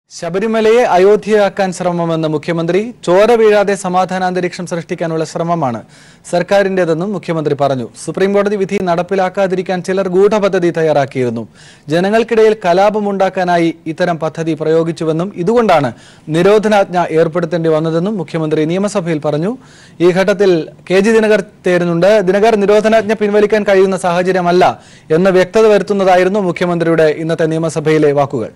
ശബരിമലയെ അയോധ്യയാക്കാൻ ശ്രമമെന്ന് മുഖ്യമന്ത്രി ചോര വീഴാതെ സമാധാനാന്തരീക്ഷം സൃഷ്ടിക്കാനുള്ള ശ്രമമാണ് സർക്കാരിന്റേതെന്നും മുഖ്യമന്ത്രി പറഞ്ഞു സുപ്രീം കോടതി വിധി നടപ്പിലാക്കാതിരിക്കാൻ ചിലർ ഗൂഢപദ്ധതി തയ്യാറാക്കിയിരുന്നു ജനങ്ങൾക്കിടയിൽ കലാപമുണ്ടാക്കാനായി ഇത്തരം പദ്ധതി പ്രയോഗിച്ചുവെന്നും ഇതുകൊണ്ടാണ് നിരോധനാജ്ഞ ഏർപ്പെടുത്തേണ്ടി വന്നതെന്നും മുഖ്യമന്ത്രി നിയമസഭയിൽ പറഞ്ഞു ഈ ഘട്ടത്തിൽ കെ ജി ദിനകർ ചേരുന്നുണ്ട് ദിനകർ നിരോധനാജ്ഞ പിൻവലിക്കാൻ കഴിയുന്ന സാഹചര്യമല്ല എന്ന് വ്യക്തത വരുത്തുന്നതായിരുന്നു മുഖ്യമന്ത്രിയുടെ ഇന്നത്തെ നിയമസഭയിലെ വാക്കുകൾ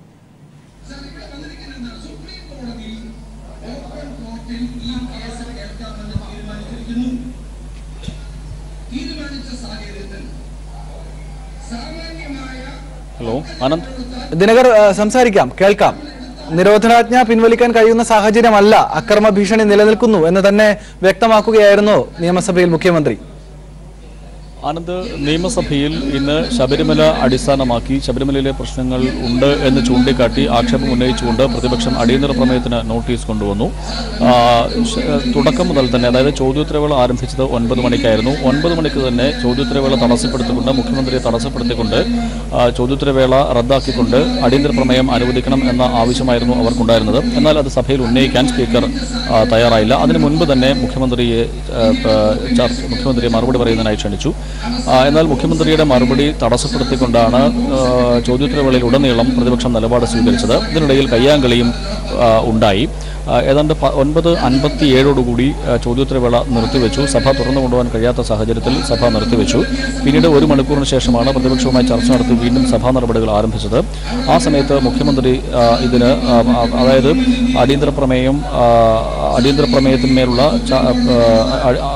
ഹലോ ആനന്ദ് ദിനകർ ആ, സംസാരിക്കാം കേൾക്കാം നിരോധനാജ്ഞ പിൻവലിക്കാൻ കഴിയുന്ന സാഹചര്യമല്ല അക്രമ ഭീഷണി നിലനിൽക്കുന്നു എന്ന് തന്നെ വ്യക്തമാക്കുകയായിരുന്നു നിയമസഭയിൽ മുഖ്യമന്ത്രി ആനന്ദ് നിയമസഭയിൽ ഇന്ന് ശബരിമല അടിസ്ഥാനമാക്കി ശബരിമലയിലെ പ്രശ്നങ്ങൾ ഉണ്ട് എന്ന് ചൂണ്ടിക്കാട്ടി ആക്ഷേപം ഉന്നയിച്ചുകൊണ്ട് പ്രതിപക്ഷം അടിയന്തര പ്രമേയത്തിന് നോട്ടീസ് കൊണ്ടുവന്നു ആ, ശ- തുടക്കം മുതൽ തന്നെ അതായത് ചോദ്യോത്തരവേള ആരംഭിച്ചത് ഒൻപത് മണിക്കായിരുന്നു ഒൻപത് മണിക്ക് തന്നെ ചോദ്യോത്തരവേള തടസ്സപ്പെടുത്തിക്കൊണ്ട് മുഖ്യമന്ത്രിയെ തടസ്സപ്പെടുത്തിക്കൊണ്ട് ആ, ചോദ്യോത്തരവേള റദ്ദാക്കിക്കൊണ്ട് അടിയന്തര പ്രമേയം അനുവദിക്കണം എന്ന ആവശ്യമായിരുന്നു അവർക്കുണ്ടായിരുന്നത് എന്നാൽ അത് സഭയിൽ ഉന്നയിക്കാൻ സ്പീക്കർ ആ, തയ്യാറായില്ല അതിനു മുൻപ് തന്നെ മുഖ്യമന്ത്രിയെ ആ, പ- ചർച്ച മുഖ്യമന്ത്രിയെ മറുപടി പറയുന്നതിനായി ക്ഷണിച്ചു ആ, എന്നാൽ മുഖ്യമന്ത്രിയുടെ മറുപടി തടസ്സപ്പെടുത്തിക്കൊണ്ടാണ് ആ, ചോദ്യോത്തരവേളയിൽ ഉടനീളം പ്രതിപക്ഷം നിലപാട് സ്വീകരിച്ചത് ഇതിനിടയിൽ കയ്യാങ്കളിയും ആ, ഉണ്ടായി ആ, ഏതാണ്ട് പ- ഒൻപത് അൻപത്തി ഏഴോടുകൂടി ആ, ചോദ്യോത്തരവേള നിർത്തിവെച്ചു സഭ തുറന്നു കൊണ്ടുപോകാൻ കഴിയാത്ത സാഹചര്യത്തിൽ സഭ നിർത്തിവെച്ചു പിന്നീട് ഒരു മണിക്കൂറിന് ശേഷമാണ് പ്രതിപക്ഷവുമായി ചർച്ച നടത്തി വീണ്ടും സഭാ നടപടികൾ ആരംഭിച്ചത് ആ സമയത്ത് മുഖ്യമന്ത്രി ആ, ഇതിന് ആ, ആ, അതായത് അടിയന്തര പ്രമേയം ആ, അടിയന്തര പ്രമേയത്തിന്മേലുള്ള ച- ആ, ആ,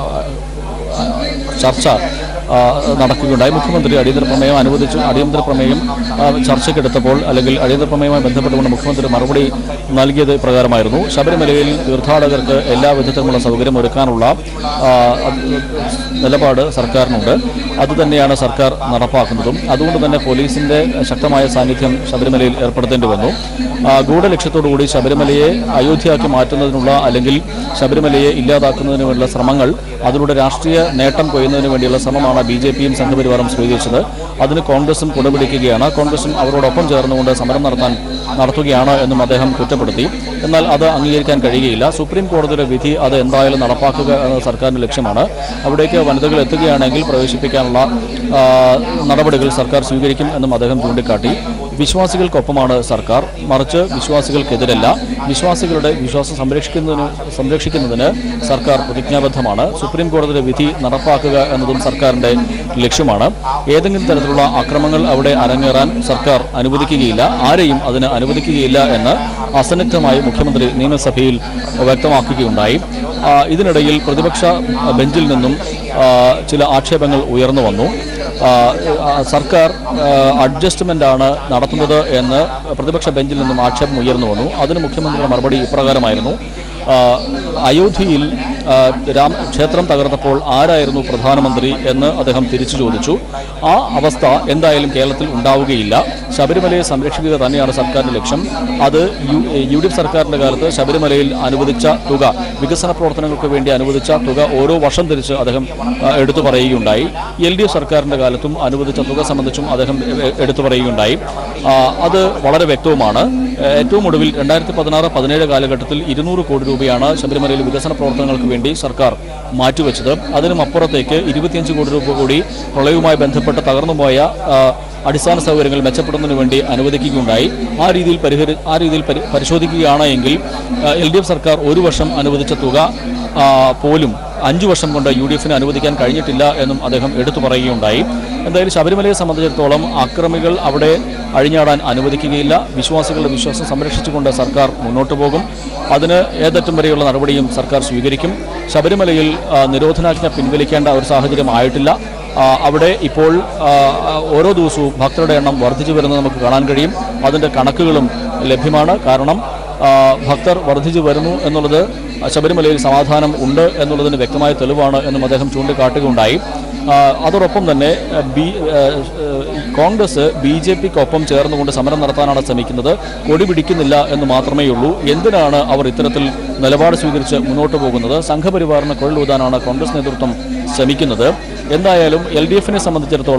ആ, ചർച്ച ആ, നടക്കുകയുണ്ടായി മുഖ്യമന്ത്രി അടിയന്തര പ്രമേയം അനുവദിച്ചു അടിയന്തര പ്രമേയം ആ, ചർച്ചയ്ക്കെടുത്തപ്പോൾ അല്ലെങ്കിൽ അടിയന്തര പ്രമേയവുമായി ബന്ധപ്പെട്ടുകൊണ്ട് മുഖ്യമന്ത്രി മറുപടി നൽകിയത് പ്രകാരമായിരുന്നു ശബരിമലയിൽ തീർത്ഥാടകർക്ക് എല്ലാ വിധത്തിലുമുള്ള സൗകര്യം ഒരുക്കാനുള്ള ആ, അത് നിലപാട് സർക്കാരിനുണ്ട് അതുതന്നെയാണ് സർക്കാർ നടപ്പാക്കുന്നതും അതുകൊണ്ട് തന്നെ പോലീസിന്റെ ശക്തമായ സാന്നിധ്യം ശബരിമലയിൽ ഏർപ്പെടുത്തേണ്ടി വന്നു ആ, ഗൂഢലക്ഷ്യത്തോടുകൂടി ശബരിമലയെ അയോധ്യയാക്കി മാറ്റുന്നതിനുള്ള അല്ലെങ്കിൽ ശബരിമലയെ ഇല്ലാതാക്കുന്നതിന് വേണ്ടിയുള്ള ശ്രമങ്ങൾ അതിലൂടെ രാഷ്ട്രീയ നേട്ടം കൊയ്യുന്നതിന് വേണ്ടിയുള്ള ശ്രമമാണ് ബി ജെ പിയും സംഘപരിവാറും സ്വീകരിച്ചത് അതിന് കോൺഗ്രസും കുടപിടിക്കുകയാണ് കോൺഗ്രസും അവരോടൊപ്പം ചേർന്നുകൊണ്ട് സമരം നടത്താൻ നടത്തുകയാണ് എന്നും അദ്ദേഹം കുറ്റപ്പെടുത്തി എന്നാൽ അത് അംഗീകരിക്കാൻ കഴിയുകയില്ല സുപ്രീം കോടതിയുടെ വിധി അത് എന്തായാലും നടപ്പാക്കുക എന്ന സർക്കാരിന്റെ ലക്ഷ്യമാണ് അവിടേക്ക് വനിതകൾ എത്തുകയാണെങ്കിൽ പ്രവേശിപ്പിക്കാനുള്ള ആ, നടപടികൾ സർക്കാർ സ്വീകരിക്കും എന്നും അദ്ദേഹം ചൂണ്ടിക്കാട്ടി വിശ്വാസികൾക്കൊപ്പമാണ് സർക്കാർ മറിച്ച് വിശ്വാസികൾക്കെതിരല്ല വിശ്വാസികളുടെ വിശ്വാസം സംരക്ഷിക്കുന്നതിന് സംരക്ഷിക്കുന്നതിന് സർക്കാർ പ്രതിജ്ഞാബദ്ധമാണ് സുപ്രീം കോടതിയുടെ വിധി നടപ്പാക്കുക എന്നതും സർക്കാരിന്റെ ലക്ഷ്യമാണ് ഏതെങ്കിലും തരത്തിലുള്ള അക്രമങ്ങൾ അവിടെ അരങ്ങേറാൻ സർക്കാർ അനുവദിക്കുകയില്ല ആരെയും അതിന് അനുവദിക്കുകയില്ല എന്ന് അസന്നിഗ്ധമായി മുഖ്യമന്ത്രി നിയമസഭയിൽ വ്യക്തമാക്കുകയുണ്ടായി ആ, ഇതിനിടയിൽ പ്രതിപക്ഷ ബെഞ്ചിൽ നിന്നും ആ, ചില ആക്ഷേപങ്ങൾ ഉയർന്നു വന്നു ആ, ആ, സർക്കാർ അഡ്ജസ്റ്റ്മെന്റ് ആണ് നടത്തുന്നത് എന്ന് പ്രതിപക്ഷ ബെഞ്ചിൽ നിന്നും ആക്ഷേപം ഉയർന്നു വന്നു അതിന് മുഖ്യമന്ത്രിയുടെ മറുപടി ഇപ്രകാരമായിരുന്നു ആ, അയോധ്യയിൽ ആ, രാം ക്ഷേത്രം തകർത്തപ്പോൾ ആരായിരുന്നു പ്രധാനമന്ത്രി എന്ന് അദ്ദേഹം തിരിച്ചു ചോദിച്ചു ആ അവസ്ഥ എന്തായാലും കേരളത്തിൽ ഉണ്ടാവുകയില്ല ശബരിമലയെ സംരക്ഷിക്കുക തന്നെയാണ് സർക്കാരിന്റെ ലക്ഷ്യം അത് യു യു ഡി എഫ് സർക്കാരിന്റെ കാലത്ത് ശബരിമലയിൽ അനുവദിച്ച തുക വികസന പ്രവർത്തനങ്ങൾക്ക് വേണ്ടി അനുവദിച്ച തുക ഓരോ വർഷം തിരിച്ച് അദ്ദേഹം ആ, എടുത്തു പറയുകയുണ്ടായി എൽ ഡി എഫ് സർക്കാരിന്റെ കാലത്തും അനുവദിച്ച തുക സംബന്ധിച്ചും അദ്ദേഹം എ- എടുത്തു പറയുകയുണ്ടായി ആ, അത് വളരെ വ്യക്തവുമാണ് ഏ, ഏറ്റവും ഒടുവിൽ രണ്ടായിരത്തി പതിനാറ് പതിനേഴ് കാലഘട്ടത്തിൽ ഇരുന്നൂറ് കോടി രൂപയാണ് ശബരിമലയിൽ വികസന പ്രവർത്തനങ്ങൾക്ക് വേണ്ടി സർക്കാർ മാറ്റിവെച്ചത് അതിനും അപ്പുറത്തേക്ക് ഇരുപത്തിയഞ്ച് കോടി രൂപ കൂടി പ്രളയവുമായി ബന്ധപ്പെട്ട് തകർന്നുപോയ ആ, അടിസ്ഥാന സൗകര്യങ്ങൾ മെച്ചപ്പെടുന്നതിന് വേണ്ടി അനുവദിക്കുകയുണ്ടായി ആ രീതിയിൽ പരിഹരി ആ രീതിയിൽ പരി- പരിശോധിക്കുകയാണ് എങ്കിൽ എൽ ഡി എഫ് സർക്കാർ ഒരു വർഷം അനുവദിച്ച തുക ആ, പോലും അഞ്ചു വർഷം കൊണ്ട് യു ഡി എഫിന് അനുവദിക്കാൻ കഴിഞ്ഞിട്ടില്ല എന്നും അദ്ദേഹം എടുത്തു പറയുകയുണ്ടായി എന്തായാലും ശബരിമലയെ സംബന്ധിച്ചിടത്തോളം ആക്രമികൾ അവിടെ അഴിഞ്ഞാടാൻ അനുവദിക്കുകയില്ല വിശ്വാസികളുടെ വിശ്വാസം സംരക്ഷിച്ചുകൊണ്ട് സർക്കാർ മുന്നോട്ട് പോകും അതിന് ഏതറ്റം വരെയുള്ള നടപടിയും സർക്കാർ സ്വീകരിക്കും ശബരിമലയിൽ ആ, നിരോധനാജ്ഞ പിൻവലിക്കേണ്ട ഒരു സാഹചര്യം ആയിട്ടില്ല ആ, അവിടെ ഇപ്പോൾ ആ, ആ, ഓരോ ദിവസവും ഭക്തരുടെ എണ്ണം വർദ്ധിച്ചു വരുന്നത് നമുക്ക് കാണാൻ കഴിയും അതിൻ്റെ കണക്കുകളും ലഭ്യമാണ് കാരണം ആ, ഭക്തർ വർദ്ധിച്ചു വരുന്നു എന്നുള്ളത് ശബരിമലയിൽ സമാധാനം ഉണ്ട് എന്നുള്ളതിന് വ്യക്തമായ തെളിവാണ് എന്നും അദ്ദേഹം ചൂണ്ടിക്കാട്ടുകയുണ്ടായി ആ, അതോടൊപ്പം തന്നെ ആ, ബി ആ, ആ, കോൺഗ്രസ് ബി ജെ പിക്കൊപ്പം ചേർന്നുകൊണ്ട് സമരം നടത്താനാണ് ശ്രമിക്കുന്നത് കൊടി പിടിക്കുന്നില്ല എന്ന് മാത്രമേ ഉള്ളൂ എന്തിനാണ് അവർ ഇത്തരത്തിൽ നിലപാട് സ്വീകരിച്ച് മുന്നോട്ട് പോകുന്നത് സംഘപരിവാറിന് കൊള്ളൂതാനാണ് കോൺഗ്രസ് നേതൃത്വം ശ്രമിക്കുന്നത് എന്തായാലും എൽ ഡി എഫിനെ സംബന്ധിച്ചിടത്തോളം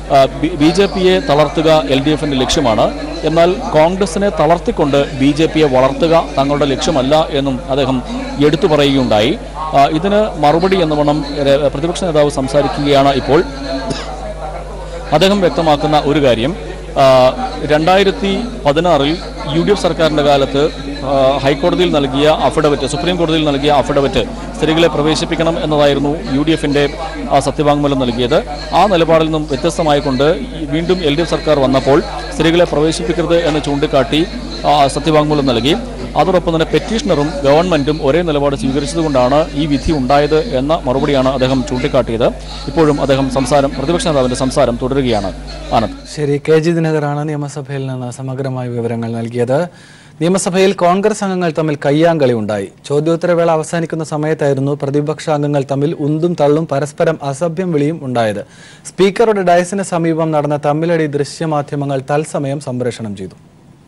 ബി ജെ പിയെ തളർത്തുക എൽ ഡി എഫിന്റെ ലക്ഷ്യമാണ് എന്നാൽ കോൺഗ്രസിനെ തളർത്തിക്കൊണ്ട് ബി ജെ പിയെ വളർത്തുക തങ്ങളുടെ ലക്ഷ്യമല്ല എന്നും അദ്ദേഹം എടുത്തു പറയുകയുണ്ടായി ആ, ഇതിന് മറുപടി എന്നവണ്ണം ര- പ്രതിപക്ഷ നേതാവ് സംസാരിക്കുകയാണ് ഇപ്പോൾ അദ്ദേഹം വ്യക്തമാക്കുന്ന ഒരു കാര്യം ആ, രണ്ടായിരത്തി പതിനാറിൽ യു ഡി എഫ് സർക്കാരിൻ്റെ കാലത്ത് ആ, ഹൈക്കോടതിയിൽ നൽകിയ അഫിഡവിറ്റ് സുപ്രീം കോടതിയിൽ നൽകിയ അഫിഡവിറ്റ് സ്ത്രീകളെ പ്രവേശിപ്പിക്കണം എന്നതായിരുന്നു യു ഡി എഫിൻ്റെ സത്യവാങ്മൂലം നൽകിയത് ആ നിലപാടിൽ നിന്നും വ്യത്യസ്തമായിക്കൊണ്ട് ഈ വീണ്ടും എൽ ഡി എഫ് സർക്കാർ വന്നപ്പോൾ സ്ത്രീകളെ പ്രവേശിപ്പിക്കരുത് എന്ന് ചൂണ്ടിക്കാട്ടി ആ, സത്യവാങ്മൂലം നൽകി അതോടൊപ്പം തന്നെ പെറ്റീഷണറും ഗവൺമെന്റും ഒരേ നിലപാട് സ്വീകരിച്ചതുകൊണ്ടാണ് ഈ വിധി ഉണ്ടായത് എന്ന മറുപടിയാണ് അദ്ദേഹം ചൂണ്ടിക്കാട്ടിയത് ഇപ്പോഴും അദ്ദേഹം സംസാരം പ്രതിപക്ഷ നേതാവിന്റെ സംസാരം തുടരുകയാണ് ആനന്ദ് ശരി കെ ജി ദിനകറാണ് നിയമസഭയിൽ നിന്ന് സമഗ്രമായ വിവരങ്ങൾ നൽകിയത് നിയമസഭയിൽ കോൺഗ്രസ് അംഗങ്ങൾ തമ്മിൽ കയ്യാങ്കളി ഉണ്ടായി ചോദ്യോത്തരവേള അവസാനിക്കുന്ന സമയത്തായിരുന്നു പ്രതിപക്ഷ അംഗങ്ങൾ തമ്മിൽ ഉന്തും തള്ളും പരസ്പരം അസഭ്യം വിളിയും ഉണ്ടായത് സ്പീക്കറുടെ ഡയസിന് സമീപം നടന്ന തമ്മിലടി ദൃശ്യമാധ്യമങ്ങൾ തത്സമയം സംപ്രേഷണം ചെയ്തു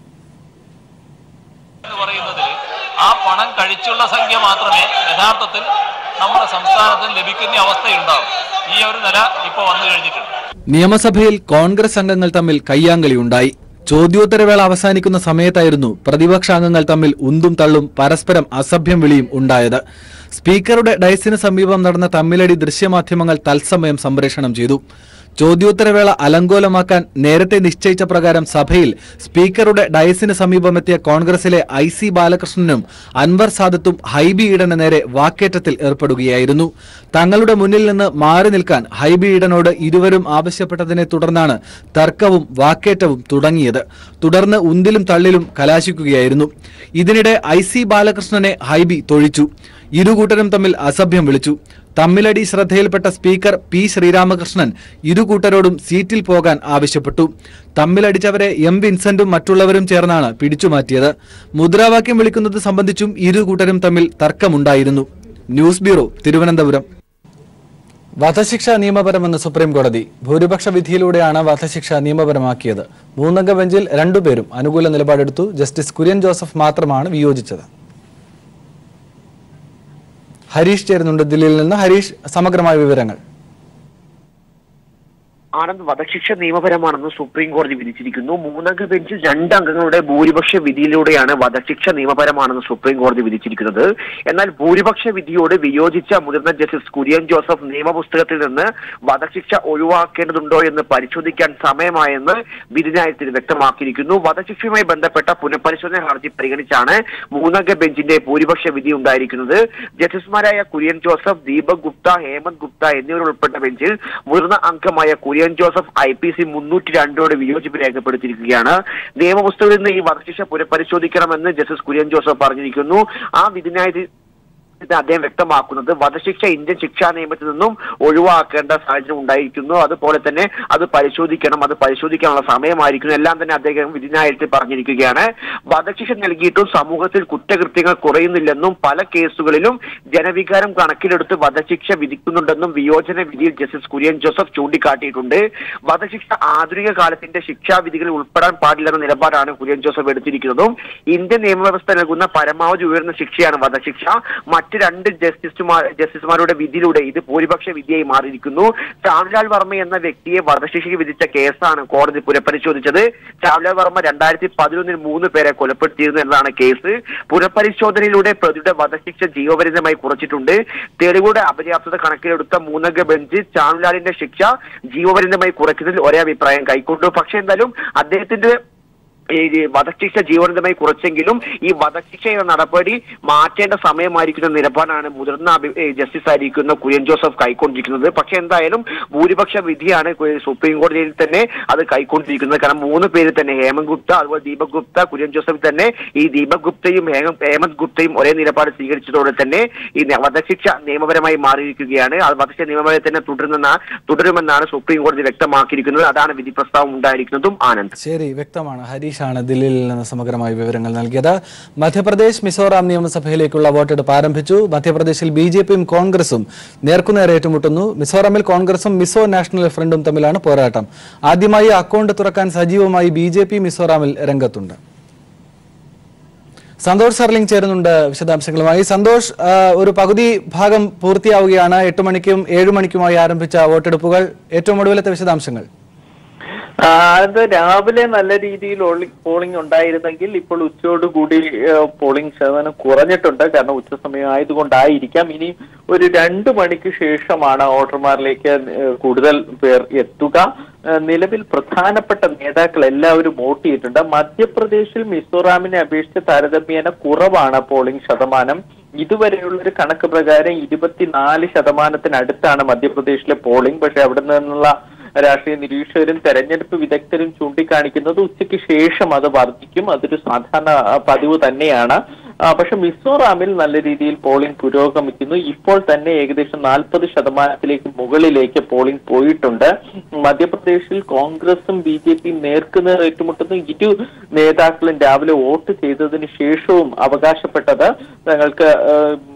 എന്ന് പറയുന്നതിൽ ആ പണം കഴിച്ചുള്ള സംഖ്യ മാത്രമേ യഥാർത്ഥത്തിൽ നമ്മുടെ സംസ്ഥാനത്തിന് ലഭിക്കുന്ന അവസ്ഥയുണ്ടാവും ഈ ഒരു നില ഇപ്പോൾ വന്നു കഴിഞ്ഞിട്ടുണ്ട് നിയമസഭയിൽ കോൺഗ്രസ് അംഗങ്ങൾ തമ്മിൽ കയ്യാങ്കളി ഉണ്ടായി ചോദ്യോത്തരവേള അവസാനിക്കുന്ന സമയത്തായിരുന്നു പ്രതിപക്ഷ അംഗങ്ങൾ തമ്മിൽ ഉന്തും തള്ളും പരസ്പരം അസഭ്യം വിളിയും ഉണ്ടായത് സ്പീക്കറുടെ ഡയസിന് സമീപം നടന്ന തമ്മിലടി ദൃശ്യമാധ്യമങ്ങൾ തത്സമയം സംപ്രേഷണം ചെയ്തു ചോദ്യോത്തരവേള അലങ്കോലമാക്കാൻ നേരത്തെ നിശ്ചയിച്ച പ്രകാരം സഭയിൽ സ്പീക്കറുടെ ഡയസിന് സമീപമെത്തിയ കോൺഗ്രസിലെ ഐ സി ബാലകൃഷ്ണനും അൻവർ സാദത്തും ഹൈബി ഈഡന് നേരെ വാക്കേറ്റത്തിൽ ഏർപ്പെടുകയായിരുന്നു തങ്ങളുടെ മുന്നിൽ നിന്ന് മാറി നിൽക്കാൻ ഹൈബി ഈഡനോട് ഇരുവരും ആവശ്യപ്പെട്ടതിനെ തുടർന്നാണ് തർക്കവും വാക്കേറ്റവും തുടങ്ങിയത് തുടർന്ന് ഉന്തിലും തള്ളിലും കലാശിക്കുകയായിരുന്നു ഇതിനിടെ ഐ സി ബാലകൃഷ്ണനെ ഹൈബി തൊഴിച്ചു ഇരുകൂട്ടരും തമ്മിൽ അസഭ്യം വിളിച്ചു തമ്മിലടി ശ്രദ്ധയിൽപ്പെട്ട സ്പീക്കർ പി ശ്രീരാമകൃഷ്ണൻ ഇരുകൂട്ടരോടും സീറ്റിൽ പോകാൻ ആവശ്യപ്പെട്ടു തമ്മിലടിച്ചവരെ എം വിൻസെന്റും മറ്റുള്ളവരും ചേർന്നാണ് പിടിച്ചുമാറ്റിയത് മുദ്രാവാക്യം വിളിക്കുന്നത് സംബന്ധിച്ചും ഇരുകൂട്ടരും തമ്മിൽ തർക്കമുണ്ടായിരുന്നു ന്യൂസ് ബ്യൂറോ തിരുവനന്തപുരം വധശിക്ഷ നിയമപരമെന്ന് സുപ്രീം കോടതി ഭൂരിപക്ഷ വിധിയിലൂടെയാണ് വധശിക്ഷ നിയമപരമാക്കിയത് മൂന്നംഗ ബെഞ്ചിൽ രണ്ടുപേരും അനുകൂല നിലപാടെടുത്തു ജസ്റ്റിസ് കുര്യൻ ജോസഫ് മാത്രമാണ് വിയോജിച്ചത് ഹരീഷ് ചേരുന്നുണ്ട് ദില്ലിയിൽ നിന്ന് ഹരീഷ് സമഗ്രമായ വിവരങ്ങൾ ആനന്ദ് വധശിക്ഷ നിയമപരമാണെന്ന് സുപ്രീം കോടതി വിധിച്ചിരിക്കുന്നു മൂന്നംഗ ബെഞ്ചിൽ രണ്ട് അംഗങ്ങളുടെ ഭൂരിപക്ഷ വിധിയിലൂടെയാണ് വധശിക്ഷ നിയമപരമാണെന്ന് സുപ്രീം കോടതി വിധിച്ചിരിക്കുന്നത് എന്നാൽ ഭൂരിപക്ഷ വിധിയോട് വിയോജിച്ച മുതിർന്ന ജസ്റ്റിസ് കുര്യൻ ജോസഫ് നിയമപുസ്തകത്തിൽ നിന്ന് വധശിക്ഷ ഒഴിവാക്കേണ്ടതുണ്ടോ എന്ന് പരിശോധിക്കാൻ സമയമായെന്ന് വിധിന്യായത്തിൽ വ്യക്തമാക്കിയിരിക്കുന്നു വധശിക്ഷയുമായി ബന്ധപ്പെട്ട പുനഃപരിശോധന ഹർജി പരിഗണിച്ചാണ് മൂന്നംഗ ബെഞ്ചിന്റെ ഭൂരിപക്ഷ വിധി ഉണ്ടായിരിക്കുന്നത് ജസ്റ്റിസുമാരായ കുര്യൻ ജോസഫ് ദീപക് ഗുപ്ത ഹേമന്ത് ഗുപ്ത എന്നിവരുൾപ്പെട്ട ബെഞ്ചിൽ മുതിർന്ന അംഗമായ Kurian Joseph I P C മുന്നൂറ്റി രണ്ടോട് വിയോജിപ്പ് രേഖപ്പെടുത്തിയിരിക്കുകയാണ് നിയമപുസ്തകത്തിൽ നിന്ന് ഈ വധശിക്ഷ പുനഃപരിശോധിക്കണമെന്ന് ജസ്റ്റിസ് കുര്യൻ ജോസഫ് പറഞ്ഞിരിക്കുന്നു ആ വിധിന്യായത്തിൽ ഇത് അദ്ദേഹം വ്യക്തമാക്കുന്നത് വധശിക്ഷ ഇന്ത്യൻ ശിക്ഷാ നിയമത്തിൽ നിന്നും ഒഴിവാക്കേണ്ട സാഹചര്യം ഉണ്ടായിരിക്കുന്നു അതുപോലെ തന്നെ അത് പരിശോധിക്കണം അത് പരിശോധിക്കാനുള്ള സമയമായിരിക്കുന്നു എല്ലാം തന്നെ അദ്ദേഹം വിധിന്യായത്തിൽ പറഞ്ഞിരിക്കുകയാണ് വധശിക്ഷ നൽകിയിട്ടും സമൂഹത്തിൽ കുറ്റകൃത്യങ്ങൾ കുറയുന്നില്ലെന്നും പല കേസുകളിലും ജനവികാരം കണക്കിലെടുത്ത് വധശിക്ഷ വിധിക്കുന്നുണ്ടെന്നും വിയോജന വിധിയിൽ ജസ്റ്റിസ് കുര്യൻ ജോസഫ് ചൂണ്ടിക്കാട്ടിയിട്ടുണ്ട് വധശിക്ഷ ആധുനിക കാലത്തിന്റെ ശിക്ഷാവിധികളിൽ ഉൾപ്പെടാൻ പാടില്ലെന്ന നിലപാടാണ് കുര്യൻ ജോസഫ് എടുത്തിരിക്കുന്നതും ഇന്ത്യൻ നിയമവ്യവസ്ഥ നൽകുന്ന പരമാവധി ഉയർന്ന ശിക്ഷയാണ് വധശിക്ഷ മറ്റ് രണ്ട് ജസ്റ്റിസുമാർ ജസ്റ്റിസുമാരുടെ വിധിയിലൂടെ ഇത് ഭൂരിപക്ഷ വിധിയായി മാറിയിരിക്കുന്നു ശ്യാംലാൽ വർമ്മ എന്ന വ്യക്തിയെ വധശിക്ഷയ്ക്ക് വിധിച്ച കേസാണ് കോടതി പുനഃപരിശോധിച്ചത് ശ്യാംലാൽ വർമ്മ രണ്ടായിരത്തി പതിനൊന്നിൽ മൂന്ന് പേരെ കൊലപ്പെടുത്തിയിരുന്നു എന്നതാണ് കേസ് പുനഃപരിശോധനയിലൂടെ പ്രതിയുടെ വധശിക്ഷ ജീവപര്യന്തമായി കുറച്ചിട്ടുണ്ട് തെളിവുകളുടെ അപര്യാപ്തത കണക്കിലെടുത്ത മൂന്നംഗ ബെഞ്ച് ശ്യാംലാലിന്റെ ശിക്ഷ ജീവപര്യന്തമായി കുറയ്ക്കുന്നതിൽ ഒരേ അഭിപ്രായം കൈക്കൊണ്ടു പക്ഷേ എന്തായാലും അദ്ദേഹത്തിന്റെ ഈ വധശിക്ഷ ജീവനന്തമായി കുറച്ചെങ്കിലും ഈ വധശിക്ഷ എന്ന നടപടി മാറ്റേണ്ട സമയമായിരിക്കുന്ന നിലപാടാണ് മുതിർന്ന അഭി- ഏ, ജസ്റ്റിസ് ആയിരിക്കുന്ന കുര്യൻ ജോസഫ് കൈക്കൊണ്ടിരിക്കുന്നത് പക്ഷെ എന്തായാലും ഭൂരിപക്ഷ വിധിയാണ് കു- സുപ്രീം കോടതിയിൽ തന്നെ അത് കൈക്കൊണ്ടിരിക്കുന്നത് കാരണം മൂന്ന് പേര് തന്നെ ഹേമന്ത് ഗുപ്ത അതുപോലെ ദീപക് ഗുപ്ത കുര്യൻ ജോസഫ് തന്നെ ഈ ദീപക് ഗുപ്തയും ഹേമ- ഹേമന്ത് ഗുപ്തയും ഒരേ നിലപാട് സ്വീകരിച്ചതോടെ തന്നെ ഈ ന- വധശിക്ഷ നിയമപരമായി മാറിയിരിക്കുകയാണ് അത് വധശിക്ഷ നിയമപരമായി തന്നെ തുടരുന്ന തുടരുമെന്നാണ് സുപ്രീം കോടതി വ്യക്തമാക്കിയിരിക്കുന്നത് അതാണ് വിധി പ്രസ്താവം ഉണ്ടായിരിക്കുന്നതും ആനന്ദ് ശരി വ്യക്തമാണ് ഹരീഷാണ് ദില്ലിയിൽ നിന്ന് സമഗ്രമായ വിവരങ്ങൾ നൽകിയത് മധ്യപ്രദേശ് മിസോറാം നിയമസഭയിലേക്കുള്ള വോട്ടെടുപ്പ് ആരംഭിച്ചു മധ്യപ്രദേശിൽ ബി ജെ പിയും കോൺഗ്രസും നേർക്കുനേർ ഏറ്റുമുട്ടുന്നു മിസോറാമിൽ കോൺഗ്രസും മിസോ നാഷണൽ ഫ്രണ്ടും തമ്മിലാണ് പോരാട്ടം ആദ്യമായി അക്കൗണ്ട് തുറക്കാൻ സജീവമായി ബി ജെ പി മിസോറാമിൽ രംഗത്തുണ്ട് സന്തോഷ് സർലിംഗ് ചേരുന്നുണ്ട് വിശദാംശങ്ങളുമായി സന്തോഷ് ആ, ഒരു പകുതി ഭാഗം പൂർത്തിയാവുകയാണ് എട്ട് മണിക്കും ഏഴ് മണിക്കുമായി ആരംഭിച്ച വോട്ടെടുപ്പുകൾ ഏറ്റവും ഒടുവിലത്തെ വിശദാംശങ്ങൾ ആ, അത് രാവിലെ നല്ല രീതിയിൽ പോളിംഗ് ഉണ്ടായിരുന്നെങ്കിൽ ഇപ്പോൾ ഉച്ചയോടുകൂടി ഏഹ്, പോളിംഗ് ശതമാനം കുറഞ്ഞിട്ടുണ്ട് കാരണം ഉച്ച സമയം ആയതുകൊണ്ടായിരിക്കാം ഇനി ഒരു രണ്ടു മണിക്ക് ശേഷമാണ് വോട്ടർമാരിലേക്ക് ഏഹ്, കൂടുതൽ പേർ എത്തുക ഏഹ്, നിലവിൽ പ്രധാനപ്പെട്ട നേതാക്കൾ എല്ലാവരും വോട്ട് ചെയ്തിട്ടുണ്ട് മധ്യപ്രദേശിൽ മിസോറാമിനെ അപേക്ഷിച്ച് താരതമ്യേന കുറവാണ് പോളിംഗ് ശതമാനം ഇതുവരെയുള്ള ഒരു കണക്ക് പ്രകാരം ഇരുപത്തിനാല് ശതമാനത്തിനടുത്താണ് മധ്യപ്രദേശിലെ പോളിംഗ് പക്ഷെ അവിടെ നിന്നുള്ള രാഷ്ട്രീയ നിരീക്ഷകരും തെരഞ്ഞെടുപ്പ് വിദഗ്ധരും ചൂണ്ടിക്കാണിക്കുന്നത് ഉച്ചയ്ക്ക് ശേഷം അത് വർദ്ധിക്കും അതൊരു സാധാരണ ആ, പതിവ് തന്നെയാണ് ആ, പക്ഷെ മിസോറാമിൽ നല്ല രീതിയിൽ പോളിംഗ് പുരോഗമിക്കുന്നു ഇപ്പോൾ തന്നെ ഏകദേശം നാൽപ്പത് ശതമാനത്തിലേക്ക് മുകളിലേക്ക് പോളിംഗ് പോയിട്ടുണ്ട് മധ്യപ്രദേശിൽ കോൺഗ്രസും ബി ജെ പിയും നേർക്കുനേർ ഏറ്റുമുട്ടുന്നു ഇരു നേതാക്കളും രാവിലെ വോട്ട് ചെയ്തതിന് ശേഷവും അവകാശപ്പെട്ടത് തങ്ങൾക്ക് ആ,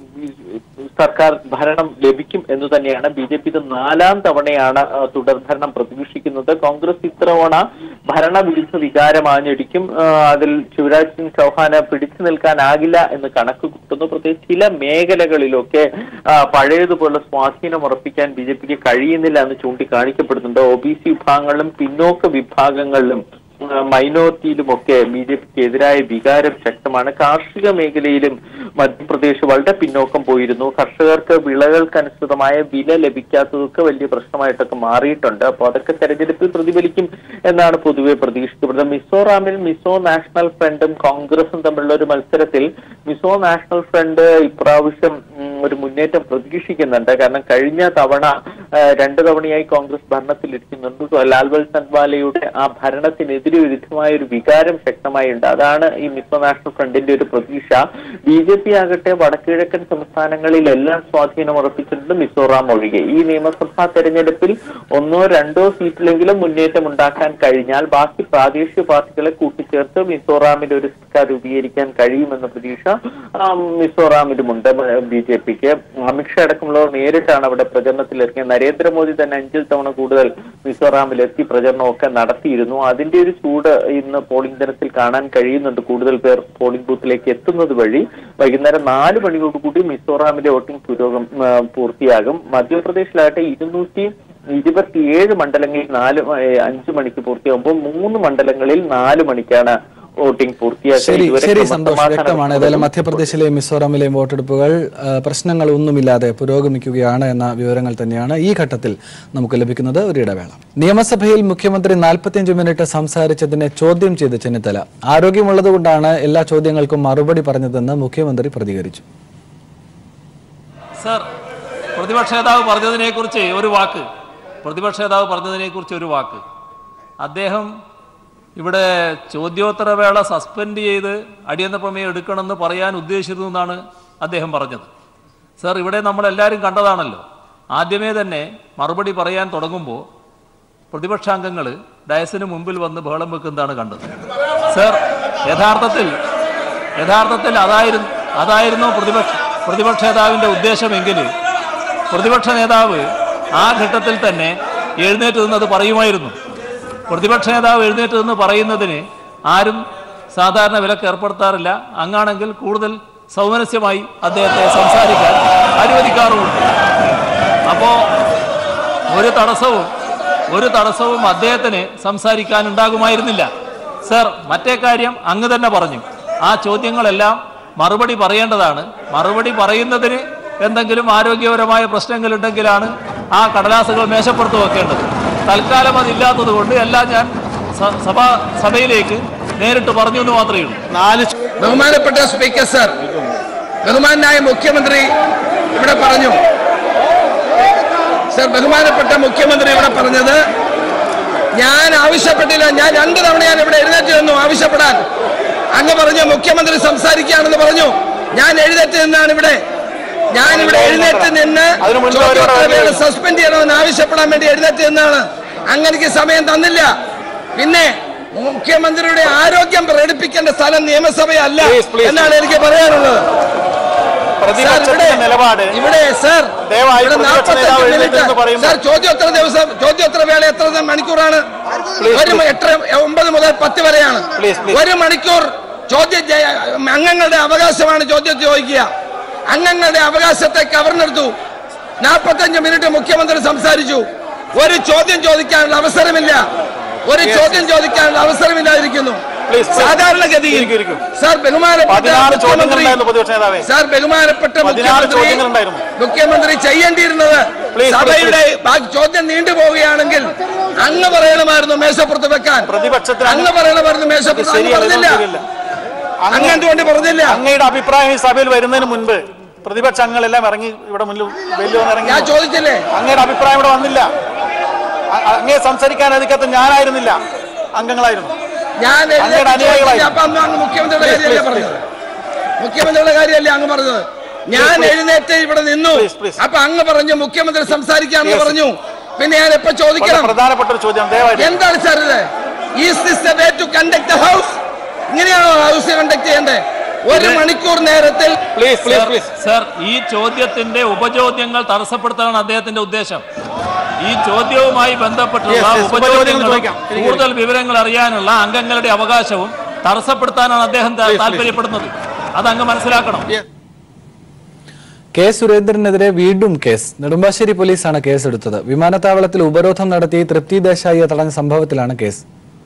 സർക്കാർ ഭരണം ലഭിക്കും എന്ന് തന്നെയാണ് ബി ജെ പി ഇത് നാലാം തവണയാണ് ആ, തുടർഭരണം പ്രതീക്ഷിക്കുന്നത് കോൺഗ്രസ് ഇത്തവണ ഭരണവിരുദ്ധ വികാരം ആഞ്ഞടിക്കും ആ, അതിൽ ശിവരാജ് സിംഗ് ചൗഹാന് പിടിച്ചു നിൽക്കാനാകില്ല എന്ന് കണക്ക് കൂട്ടുന്നു പ്രത്യേകിച്ച് ചില മേഖലകളിലൊക്കെ ആ, പഴയതുപോലെ സ്വാധീനം ഉറപ്പിക്കാൻ ബി ജെ പിക്ക് കഴിയുന്നില്ല എന്ന് ചൂണ്ടിക്കാണിക്കപ്പെടുന്നുണ്ട് ഒ ബി സി വിഭാഗങ്ങളിലും പിന്നോക്ക വിഭാഗങ്ങളിലും മൈനോറിറ്റിയിലുമൊക്കെ ബി ജെ പിക്ക് എതിരായ വികാരം ശക്തമാണ് കാർഷിക മേഖലയിലും മധ്യപ്രദേശ് വളരെ പിന്നോക്കം പോയിരുന്നു കർഷകർക്ക് വിളകൾക്കനുസൃതമായ വില ലഭിക്കാത്തതൊക്കെ വലിയ പ്രശ്നമായിട്ടൊക്കെ മാറിയിട്ടുണ്ട് അപ്പോൾ അതൊക്കെ തെരഞ്ഞെടുപ്പിൽ പ്രതിഫലിക്കും എന്നാണ് പൊതുവെ പ്രതീക്ഷിക്കപ്പെടുന്നത് മിസോറാമിൽ മിസോ നാഷണൽ ഫ്രണ്ടും കോൺഗ്രസും തമ്മിലുള്ള ഒരു മത്സരത്തിൽ മിസോ നാഷണൽ ഫ്രണ്ട് ഇപ്രാവശ്യം ഉം, ഒരു മുന്നേറ്റം പ്രതീക്ഷിക്കുന്നുണ്ട് കാരണം കഴിഞ്ഞ തവണ ആ, രണ്ട് തവണയായി കോൺഗ്രസ് ഭരണത്തിലിരിക്കുന്നുണ്ട് ലാൽബൽ സൻവാലയുടെ ആ ഭരണത്തിനെതിരെ വിരുദ്ധമായ ഒരു വികാരം ശക്തമായിട്ടുണ്ട് അതാണ് ഈ മിസോ നാഷണൽ ഫ്രണ്ടിന്റെ ഒരു പ്രതീക്ഷ ബി ജെ പി ആകട്ടെ വടക്കിഴക്കൻ സംസ്ഥാനങ്ങളിലെല്ലാം സ്വാധീനം ഉറപ്പിച്ചിട്ടുണ്ട് മിസോറാം ഒഴികെ ഈ നിയമസഭാ തെരഞ്ഞെടുപ്പിൽ ഒന്നോ രണ്ടോ സീറ്റിലെങ്കിലും മുന്നേറ്റം ഉണ്ടാക്കാൻ കഴിഞ്ഞാൽ ബാക്കി പ്രാദേശിക പാർട്ടികളെ കൂട്ടിച്ചേർത്ത് മിസോറാമിൽ ഒരു സർക്കാർ രൂപീകരിക്കാൻ കഴിയുമെന്ന പ്രതീക്ഷ ആ, മിസോറാമിലുമുണ്ട് ബി ജെ പിക്ക് അമിത്ഷാ അടക്കമുള്ളവർ നേരിട്ടാണ് അവിടെ പ്രചരണത്തിൽ ഇറങ്ങിയത് നരേന്ദ്രമോദി തന്നെ അഞ്ചിൽ തവണ കൂടുതൽ മിസോറാമിൽ എത്തി പ്രചരണമൊക്കെ നടത്തിയിരുന്നു അതിന്റെ ഒരു ചൂട് ഇന്ന് പോളിംഗ് ദിനത്തിൽ കാണാൻ കഴിയുന്നുണ്ട് കൂടുതൽ പേർ പോളിംഗ് ബൂത്തിലേക്ക് എത്തുന്നത് വഴി വൈകുന്നേരം നാല് മണിയോടുകൂടി മിസോറാമിലെ വോട്ടിംഗ് പുരോഗം ആ, പൂർത്തിയാകും മധ്യപ്രദേശിലാകട്ടെ ഇരുന്നൂറ്റി ഇരുപത്തിയേഴ് മണ്ഡലങ്ങളിൽ നാല് മ- ഏ, അഞ്ച് മണിക്ക് പൂർത്തിയാകുമ്പോൾ മൂന്ന് മണ്ഡലങ്ങളിൽ നാല് മണിക്കാണ് വോട്ടിംഗ് പൂർത്തിയാക്കുക ശരി ഇതുവരെ ശരി സന്തോഷ് ക്രമസമാധാനം വ്യക്തമാണ് ഏതായാലും മധ്യപ്രദേശിലെയും മിസോറാമിലെയും വോട്ടെടുപ്പുകൾ ആ, പ്രശ്നങ്ങളൊന്നുമില്ലാതെ പുരോഗമിക്കുകയാണ് എന്ന വിവരങ്ങൾ തന്നെയാണ് ഈ ഘട്ടത്തിൽ നമുക്ക് ലഭിക്കുന്നത് ഒരു ഇടവേള നിയമസഭയിൽ മുഖ്യമന്ത്രി നാൽപ്പത്തിയഞ്ച് മിനിറ്റ് സംസാരിച്ചതിനെ ചോദ്യം ചെയ്ത് ചെന്നിത്തല ആരോഗ്യമുള്ളതുകൊണ്ടാണ് എല്ലാ ചോദ്യങ്ങൾക്കും മറുപടി പറഞ്ഞതെന്ന് മുഖ്യമന്ത്രി പ്രതികരിച്ചു സർ പ്രതിപക്ഷ നേതാവ് പറഞ്ഞതിനെക്കുറിച്ച് ഒരു വാക്ക് പ്രതിപക്ഷ നേതാവ് പറഞ്ഞതിനെക്കുറിച്ച് ഒരു വാക്ക് അദ്ദേഹം ഇവിടെ ചോദ്യോത്തരവേള സസ്പെൻഡ് ചെയ്ത് അടിയന്തര പ്രമേയം എടുക്കണമെന്ന് പറയാൻ ഉദ്ദേശിച്ചിരുന്നു എന്നാണ് അദ്ദേഹം പറഞ്ഞത് സർ ഇവിടെ നമ്മളെല്ലാവരും കണ്ടതാണല്ലോ ആദ്യമേ തന്നെ മറുപടി പറയാൻ തുടങ്ങുമ്പോൾ പ്രതിപക്ഷാംഗങ്ങൾ ഡയസിന് മുമ്പിൽ വന്ന് ബഹളം വെക്കുന്നതാണ് കണ്ടത് സർ യഥാർത്ഥത്തിൽ യഥാർത്ഥത്തിൽ അതായിരുന്നു അതായിരുന്നു പ്രതിപക്ഷ പ്രതിപക്ഷ നേതാവിൻ്റെ ഉദ്ദേശമെങ്കിൽ പ്രതിപക്ഷ നേതാവ് ആ ഘട്ടത്തിൽ തന്നെ എഴുന്നേറ്റ് നിന്നത് പറയുമായിരുന്നു പ്രതിപക്ഷ നേതാവ് എഴുന്നേറ്റ് നിന്ന് പറയുന്നതിന് ആരും സാധാരണ വിലക്ക് ഏർപ്പെടുത്താറില്ല അങ്ങാണെങ്കിൽ കൂടുതൽ സൗമനസ്യമായി അദ്ദേഹത്തെ സംസാരിക്കാൻ അനുവദിക്കാറുമുണ്ട് അപ്പോൾ ഒരു തടസ്സവും ഒരു തടസ്സവും അദ്ദേഹത്തിന് സംസാരിക്കാൻ ഉണ്ടാകുമായിരുന്നില്ല സർ മറ്റേ കാര്യം അങ്ങ് തന്നെ പറഞ്ഞു ആ ചോദ്യങ്ങളെല്ലാം മറുപടി പറയേണ്ടതാണ് മറുപടി പറയുന്നതിന് എന്തെങ്കിലും ആരോഗ്യപരമായ പ്രശ്നങ്ങളുണ്ടെങ്കിലാണ് ആ കടലാസുകൾ മേശപ്പുറത്ത് വെക്കേണ്ടത് തൽക്കാലം അതില്ലാത്തത് കൊണ്ട് എല്ലാം ഞാൻ സ- സഭാ സഭയിലേക്ക് നേരിട്ട് പറഞ്ഞു എന്ന് മാത്രമേ ഉള്ളൂ നാല് ബഹുമാനപ്പെട്ട സ്പീക്കർ സർ ബഹുമാനായ മുഖ്യമന്ത്രി ഇവിടെ പറഞ്ഞു സർ ബഹുമാനപ്പെട്ട മുഖ്യമന്ത്രി ഇവിടെ പറഞ്ഞത് ഞാൻ ആവശ്യപ്പെട്ടില്ല ഞാൻ രണ്ട് തവണ ഞാൻ ഇവിടെ എഴുന്നേറ്റ് നിന്നു ആവശ്യപ്പെടാൻ അങ്ങ് പറഞ്ഞു മുഖ്യമന്ത്രി സംസാരിക്കുകയാണെന്ന് പറഞ്ഞു ഞാൻ എഴുന്നേറ്റ് നിന്നാണ് ഇവിടെ ഞാൻ ഇവിടെ എഴുന്നേറ്റ് നിന്ന് ചോദ്യോത്തരവേള സസ്പെൻഡ് ചെയ്യണമെന്ന് ആവശ്യപ്പെടാൻ വേണ്ടി എഴുന്നേറ്റ് നിന്നാണ് അങ്ങനെക്ക് സമയം തന്നില്ല പിന്നെ മുഖ്യമന്ത്രിയുടെ ആരോഗ്യം പ്രകടിപ്പിക്കേണ്ട സ്ഥലം നിയമസഭയല്ല എന്നാണ് എനിക്ക് പറയാനുള്ളത് സാർ, ഇവിടെ- നിലപാട് ഇവിടെ സർ ദയവായി ഇവിടെ പ്രതിപക്ഷ 45 നേതാവ് മിനിറ്റ് എഴുന്നേറ്റ് നിന്ന് പറയുമ്പോൾ- സാർ ചോദ്യോത്തര ദിവസം ചോദ്യോത്തര വേള എത്ര മണിക്കൂറാണ് ഒരു മ- എട്ടര ഒമ്പത് മുതൽ പത്ത് വരെയാണ് Please, please. ഒരു മണിക്കൂർ ചോദ്യം ചെയ്യ- അംഗങ്ങളുടെ അവകാശമാണ് ചോദ്യം ചോദിക്കുക അംഗങ്ങളുടെ അവകാശത്തെ കവർന്നെടുത്തു നാൽപ്പത്തഞ്ച് മിനിറ്റ് മുഖ്യമന്ത്രി സംസാരിച്ചു ഒരു ചോദ്യം ചോദിക്കാനുള്ള അവസരമില്ല ഒരു ചോദ്യം ചോദിക്കാനുള്ള അവസരമില്ലാതിരിക്കുന്നു സാധാരണഗതിയിൽ സാർ ബഹുമാനപ്പെട്ട പതിനാറ് ചോദ്യങ്ങൾ മുഖ്യമന്ത്രി ഉണ്ടായിരുന്നു പ്രതിപക്ഷ നേതാവേ സാർ ബഹുമാനപ്പെട്ട പതിനാറ് മുഖ്യമന്ത്രി ചോദ്യങ്ങളുണ്ടായിരുന്നു. മുഖ്യമന്ത്രി ചെയ്യേണ്ടിയിരുന്നത് please, സഭയുടെ ബാക്കി ചോദ്യം നീണ്ടുപോവുകയാണെങ്കിൽ അങ്ങ് പറയണമായിരുന്നു മേശപ്പുറത്ത് വെക്കാൻ പ്രതിപക്ഷത്തിന് അങ്ങ് പറയണമായിരുന്നു മേശപ്പുറത്ത് അങ്ങ് ശരിയല്ല, പറഞ്ഞില്ല ശരിയല്ല. അങ്ങ് എന്തുകൊണ്ട് പറഞ്ഞില്ല അങ്ങയുടെ അഭിപ്രായം ഈ സഭയിൽ വരുന്നതിന് മുൻപ് പ്രതിപക്ഷ അംഗങ്ങളെല്ലാം ഇറങ്ങി ഇവിടെ മുന്നിൽ വെല്ലു ഇറങ്ങി ഞാൻ ചോദിച്ചില്ലേ അങ്ങയുടെ അഭിപ്രായം ഇവിടെ വന്നില്ല അ- അങ്ങയെ സംസാരിക്കാൻ അനുവദിക്കാത്ത ഞാനായിരുന്നില്ല അംഗങ്ങളായിരുന്നു ഞാൻ അങ്ങയുടെ എഴുന്നേറ്റ് അനുയായികളായി. ചോദിച്ചില്ല. അപ്പൊ അന്ന് അങ്ങ് മുഖ്യമന്ത്രിയുടെ Please, കാര്യമല്ലേ please, പറഞ്ഞത് മുഖ്യമന്ത്രിയുടെ കാര്യമല്ലേ അങ്ങ് പറഞ്ഞത് ഞാൻ please. എഴുന്നേറ്റ് ഇവിടെ നിന്നു Please, please. അപ്പൊ അങ്ങ് പറഞ്ഞു മുഖ്യമന്ത്രി സംസാരിക്കാമെന്ന് Yes. പറഞ്ഞു പിന്നെ ഞാൻ എപ്പോ വളരെ ചോദിക്കണം പ്രധാനപ്പെട്ട ഒരു ചോദ്യം ദയവായിട്ട് എന്താണ് സാർ ഇത് is this the way to conduct the house ഇങ്ങനെയാണോ ഹൗസ് കണ്ടക്ട് ചെയ്യേണ്ടത് ഒരു മണിക്കൂർ നേരത്തിൽ please please sir, please sir ഈ ചോദ്യത്തിന്റെ ഉപചോദ്യങ്ങൾ തടസ്സപ്പെടുത്താനാണ് അദ്ദേഹത്തിന്റെ ഉദ്ദേശം ഈ ചോദ്യവുമായി ബന്ധപ്പെട്ടുള്ള Yes, yes, ഉപചോദ്യങ്ങൾ ഉപചോദ്യങ്ങളും ചോദിക്കാം. എനിക്ക് കൂടുതൽ വിവരങ്ങൾ അറിയാനുള്ള അംഗങ്ങളുടെ അവകാശവും തടസ്സപ്പെടുത്താനാണ് അദ്ദേഹം ത- Please, please. താല്പര്യപ്പെടുന്നത് അത് അങ്ങ് മനസ്സിലാക്കണം കെ സുരേന്ദ്രനെതിരെ വീണ്ടും കേസ് നെടുമ്പാശ്ശേരി പോലീസാണ് കേസെടുത്തത് വിമാനത്താവളത്തിൽ ഉപരോധം നടത്തി തൃപ്തി ദേശായിയെ തടഞ്ഞ സംഭവത്തിലാണ് കേസ്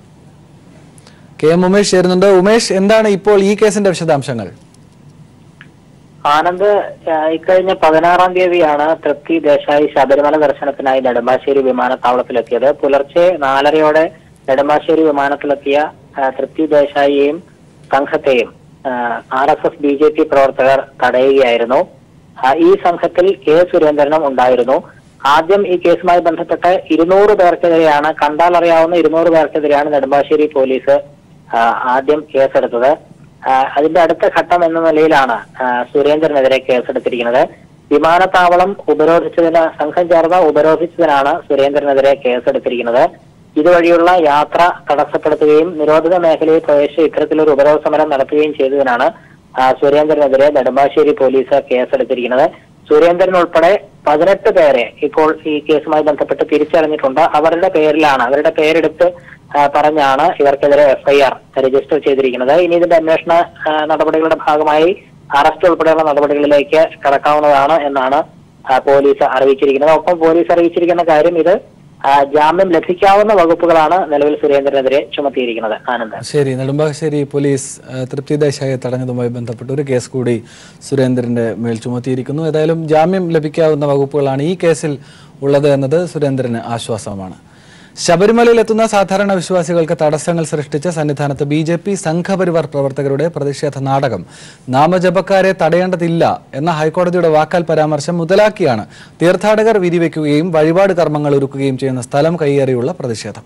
കെ എം ഉമേഷ് ചേരുന്നുണ്ട് ഉമേഷ് എന്താണ് ഇപ്പോൾ ഈ കേസിന്റെ വിശദാംശങ്ങൾ ആനന്ദ് ഏഹ്, ഇക്കഴിഞ്ഞ പതിനാറാം തീയതിയാണ് തൃപ്തി ദേശായി ശബരിമല ദർശനത്തിനായി നെടുമ്പാശ്ശേരി വിമാനത്താവളത്തിലെത്തിയത് പുലർച്ചെ നാലരയോടെ നെടുമ്പാശ്ശേരി വിമാനത്തിലെത്തിയ ഏഹ്, തൃപ്തി ദേശായിയെയും സംഘത്തെയും R S S B J P പ്രവർത്തകർ തടയുകയായിരുന്നു ആ, ഈ സംഘത്തിൽ കെ സുരേന്ദ്രനും ഉണ്ടായിരുന്നു ആദ്യം ഈ കേസുമായി ബന്ധപ്പെട്ട് ഇരുന്നൂറ് പേർക്കെതിരെയാണ് കണ്ടാൽ അറിയാവുന്ന ഇരുന്നൂറ് പേർക്കെതിരെയാണ് നെടുമ്പാശ്ശേരി പോലീസ് ആ, ആദ്യം കേസെടുത്തത് ആ, അതിന്റെ അടുത്ത ഘട്ടം എന്ന നിലയിലാണ് ആ, സുരേന്ദ്രനെതിരെ കേസെടുത്തിരിക്കുന്നത് വിമാനത്താവളം ഉപരോധിച്ചതിന് സംഘം ചേർന്ന് ഉപരോധിച്ചതിനാണ് സുരേന്ദ്രനെതിരെ കേസെടുത്തിരിക്കുന്നത് ഇതുവഴിയുള്ള യാത്ര തടസ്സപ്പെടുത്തുകയും നിരോധിത മേഖലയിൽ പ്രവേശിച്ച് ഇത്തരത്തിലൊരു ഉപരോധ സമരം നടത്തുകയും ചെയ്തതിനാണ് ആ, സുരേന്ദ്രനെതിരെ നെടുമ്പാശ്ശേരി പോലീസ് കേസെടുത്തിരിക്കുന്നത് സുരേന്ദ്രൻ ഉൾപ്പെടെ പതിനെട്ട് പേരെ ഇപ്പോൾ ഈ കേസുമായി ബന്ധപ്പെട്ട് തിരിച്ചറിഞ്ഞിട്ടുണ്ട് അവരുടെ പേരിലാണ് അവരുടെ പേരെടുത്ത് ആ, പറഞ്ഞാണ് ഇവർക്കെതിരെ എഫ്ഐആർ രജിസ്റ്റർ ചെയ്തിരിക്കുന്നത് ഇനി ഇതിന്റെ അന്വേഷണ ആ, നടപടികളുടെ ഭാഗമായി അറസ്റ്റ് ഉൾപ്പെടെയുള്ള നടപടികളിലേക്ക് കടക്കാവുന്നതാണ് എന്നാണ് ആ, പോലീസ് അറിയിച്ചിരിക്കുന്നത് ഒപ്പം പോലീസ് അറിയിച്ചിരിക്കുന്ന കാര്യം ഇത് ആ, ജാമ്യം ലഭിക്കാവുന്ന വകുപ്പുകളാണ് നിലവിൽ സുരേന്ദ്രനെതിരെ ചുമത്തിയിരിക്കുന്നത് ആനന്ദ് ശരി നെടുമ്പാശ്ശേരി പോലീസ് ആ, തൃപ്തി ദേശായിയെ തടഞ്ഞതുമായി ബന്ധപ്പെട്ട് ഒരു കേസ് കൂടി സുരേന്ദ്രന്റെ മേൽ ചുമത്തിയിരിക്കുന്നു ഏതായാലും ജാമ്യം ലഭിക്കാവുന്ന വകുപ്പുകളാണ് ഈ കേസിൽ ഉള്ളത് എന്നത് സുരേന്ദ്രന് ആശ്വാസമാണ് ശബരിമലയിൽ എത്തുന്ന സാധാരണ വിശ്വാസികൾക്ക് തടസ്സങ്ങൾ സൃഷ്ടിച്ച സന്നിധാനത്ത് ബി ജെ പി സംഘപരിവാർ പ്രവർത്തകരുടെ പ്രതിഷേധ നാടകം നാമജപക്കാരെ തടയേണ്ടതില്ല എന്ന ഹൈക്കോടതിയുടെ വാക്കാൽ പരാമർശം മുതലാക്കിയാണ് തീർത്ഥാടകർ വിരിവെക്കുകയും വഴിപാട് കർമ്മങ്ങൾ ഒരുക്കുകയും ചെയ്യുന്ന സ്ഥലം കൈയേറിയുള്ള പ്രതിഷേധം